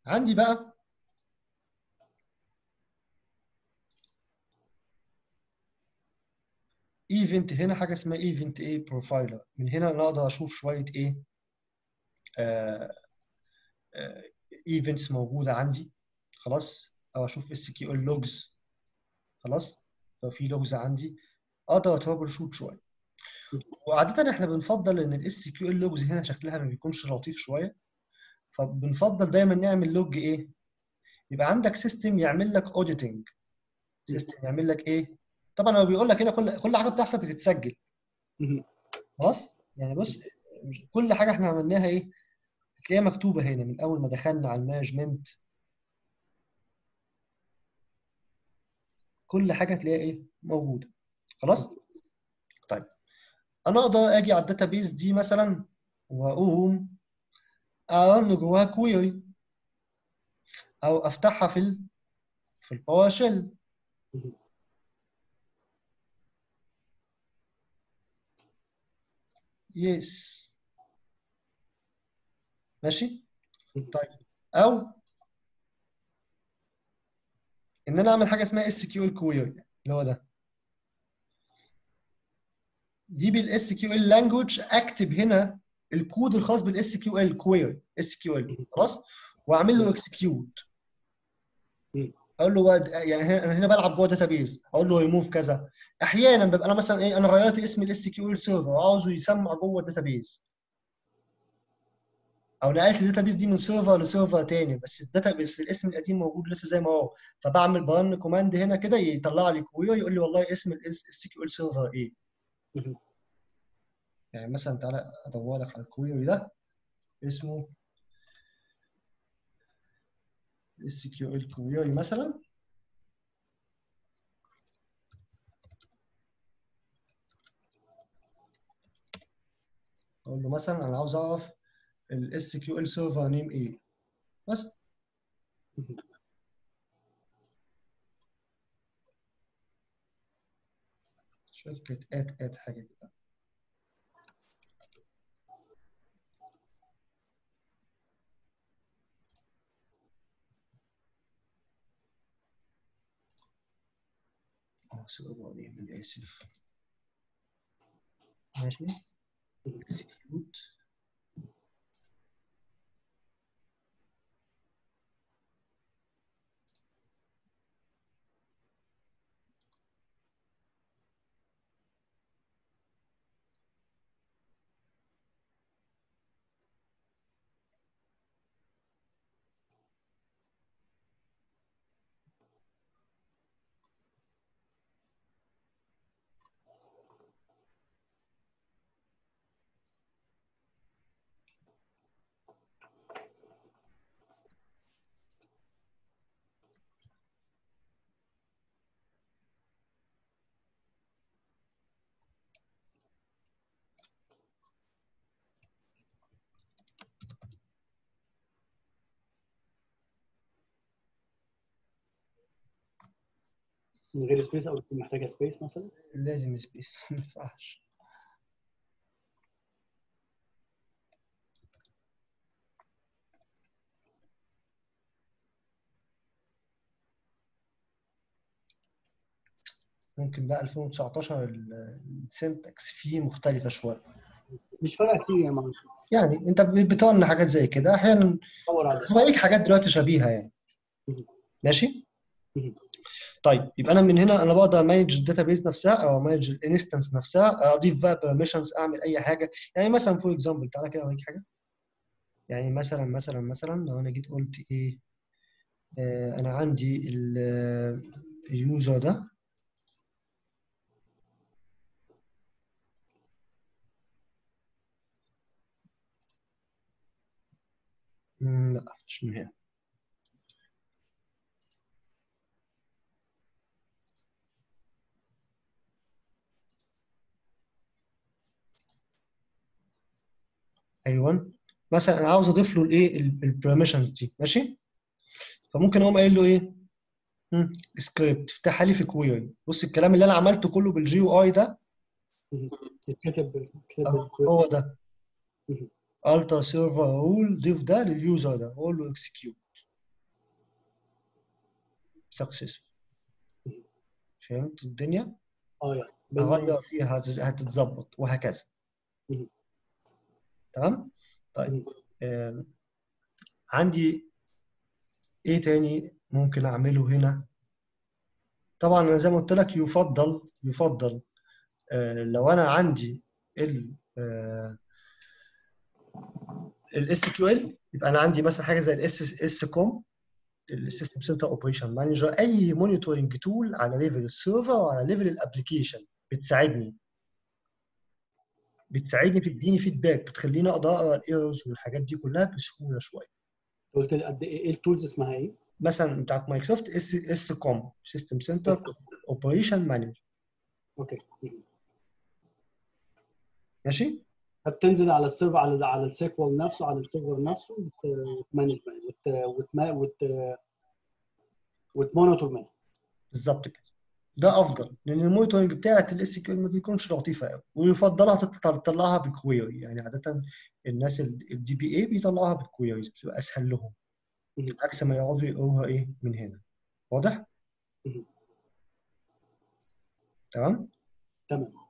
عندي بقى ايفنت هنا حاجه اسمها ايفنت ايه بروفايلر من هنا انا اقدر اشوف شويه ايه ايفنتس موجوده عندي خلاص او اشوف اس كيو ال لوجز خلاص لو في لوجز عندي اقدر اترابل شوت شويه وعاده احنا بنفضل ان الاس كيو ال لوجز هنا شكلها ما بيكونش لطيف شويه فبنفضل دايما نعمل لوج ايه يبقى عندك سيستم يعمل لك اوديتنج سيستم يعمل لك ايه طبعا هو بيقول لك هنا كل كل حاجه بتحصل بتتسجل خلاص يعني بص مش كل حاجه احنا عملناها ايه هتلاقيها مكتوبه هنا من اول ما دخلنا على المانجمنت كل حاجه هتلاقيها ايه موجوده خلاص طيب انا اقدر اجي على الداتابيز دي مثلا واقوم ارن جواها كويري او افتحها في ال في الباور شيل يس ماشي طيب او ان انا اعمل حاجه اسمها اس كيو ال كويري اللي هو ده دي بالاس كيو ال لانجوج اكتب هنا الكود الخاص بالاس كيو ال كويري اس كيو ال خلاص واعمل له اكسكيوت اقول له يعني انا هنا بلعب جوه داتابيز اقول له ريموف كذا احيانا ببقى انا مثلا ايه انا غيرت اسم الاس كيو ال سيرفر وعاوزه يسمع جوه الداتابيز او نقلت الداتابيز دي من سيرفر لسيرفر تاني بس الداتابيز الاسم القديم موجود لسه زي ما هو فبعمل برن كوماند هنا كده يطلع لي كويري يقول لي والله اسم الاس كيو ال سيرفر ايه يعني مثلا تعالى ادور لك على الكويري ده اسمه اس كيو ال كويري مثلا اقول له مثلا انا عاوز اعرف الاس كيو ال سيرفر نيم ايه بس شركة ات ات حاجة كده سيرفر نيم انا اسف ماشي اكسكيوت من غير سبيس او تكون محتاجه سبيس مثلا لازم سبيس ما ينفعش ممكن بقى 2019 السنتكس فيه مختلفة شوية مش فارقه كتير يا معلم يعني انت بتقولنا حاجات زي كده احيانا دور على هوريك حاجات دلوقتي شبيهة يعني مهم. ماشي مهم. طيب يبقى انا من هنا انا بقدر مانج الداتابيز نفسها او مانج الانستنس نفسها اضيف بقى بيرميشنز اعمل اي حاجه يعني مثلا فور اكزامبل تعالى كده اوريك حاجه يعني مثلا مثلا مثلا لو انا جيت قلت ايه آه انا عندي ال- اليوزر ده مم، لا مش من هنا ايوه مثلا انا عاوز اضيف له الايه البرميشنز دي ماشي فممكن اقوم قايل له ايه سكريبت افتحها لي في كويري بص الكلام اللي انا عملته كله بالجي او اي ده يتكتب كتب أهو، هو ده التا سيرفر رول ضيف ده لليوزر ده اقول له اكسكيوت سكسسفul فهمت الدنيا اه يعني اغير فيها هت- هتتظبط وهكذا مم. تمام طيب مم. آم، عندي ايه تاني ممكن اعمله هنا طبعا انا زي ما قلت لك يفضل يفضل آه، لو انا عندي ال الاس كيو ال يبقى انا عندي مثلا حاجه زي الاس اس كوم السيستم سنتر اوبريشن مانجر اي مونيتورنج تول على ليفل السيرفر وعلى ليفل الابلكيشن بتساعدني بتساعدني بتديني فيدباك بتخليني اقدر اقرا الايرورز والحاجات دي كلها بسهوله شويه قلت لي قد ايه ايه التولز اسمها ايه؟ مثلا بتاعت مايكروسوفت اس اس كوم سيستم سنتر اوبريشن مانجر اوكي مم. ماشي فبتنزل على السيرفر على على السيكوال نفسه على السيرفر نفسه وت- وتمانج وت وت وت وتمونيتور مان بالظبط كده ده افضل لان المونيتورنج بتاعت الاس كيو ما بيكونش لطيفه قوي ويفضلها تطلع- تطلعها بكويري يعني عاده الناس الدي بي اي بيطلعوها بالكويريز بتبقى اسهل لهم مم. عكس ما يقعدوا يقروها ايه من هنا واضح؟ مم. تمام؟ تمام